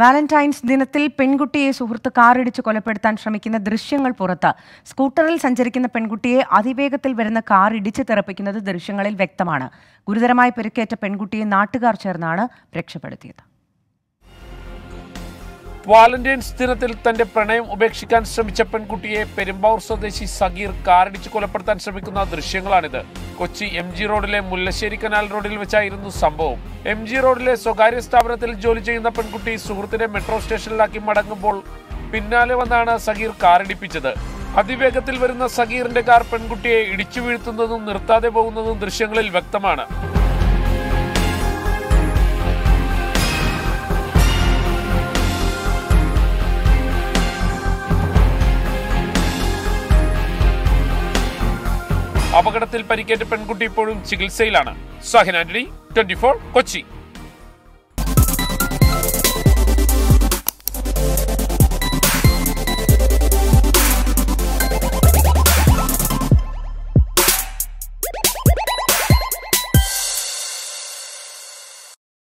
Valentine's ദിനത്തിൽ പെൺകുട്ടിയെ സുഹൃത്ത് കാറിടിച്ച് കൊലപ്പെടുത്താൻ ശ്രമിക്കുന്ന ദൃശ്യങ്ങൾ പുറത്ത് സ്കൂട്ടറിൽ സഞ്ചരിക്കുന്ന പെൺകുട്ടിയെ അതിവേഗത്തിൽ വരുന്ന കാർ ഇടിച്ച് തെറപ്പിക്കുന്നത് ദൃശ്യങ്ങളിൽ വ്യക്തമാണ് ഗുരുതരമായി പരിക്കേറ്റ പെൺകുട്ടിയെ നാട്ടുകാർ ചേർന്നാണ് രക്ഷപ്പെടുത്തിയത് വാലന്റൈൻസ് ദിനത്തിൽ തന്റെ പ്രണയം ഉപേക്ഷിക്കാൻ ശ്രമിച്ച പെൺകുട്ടിയെ പെരുമ്പാവൂർ സ്വദേശി സഗീർ കാറിടിച്ച് കൊലപ്പെടുത്താൻ ശ്രമിക്കുന്ന ദൃശ്യങ്ങളാണിത് കൊച്ചി എം ജി റോഡിലെ മുല്ലശ്ശേരി കനാൽ റോഡിൽ വെച്ചായിരുന്നു സംഭവം എം ജി റോഡിലെ സ്വകാര്യ സ്ഥാപനത്തിൽ ജോലി ചെയ്യുന്ന പെൺകുട്ടി സുഹൃത്തിനെ മെട്രോ സ്റ്റേഷനിലാക്കി മടങ്ങുമ്പോൾ പിന്നാലെ വന്നാണ് സഗീർ കാറിടിപ്പിച്ചത് അതിവേഗത്തിൽ വരുന്ന സഗീറിന്റെ കാർ പെൺകുട്ടിയെ ഇടിച്ചു വീഴ്ത്തുന്നതും നിർത്താതെ പോകുന്നതും ദൃശ്യങ്ങളിൽ വ്യക്തമാണ് അപകടത്തിൽ പരിക്കേറ്റ പെൺകുട്ടി ഇപ്പോഴും ചികിത്സയിലാണ് സഹിൻ ആന്റണി ട്വന്റി കൊച്ചി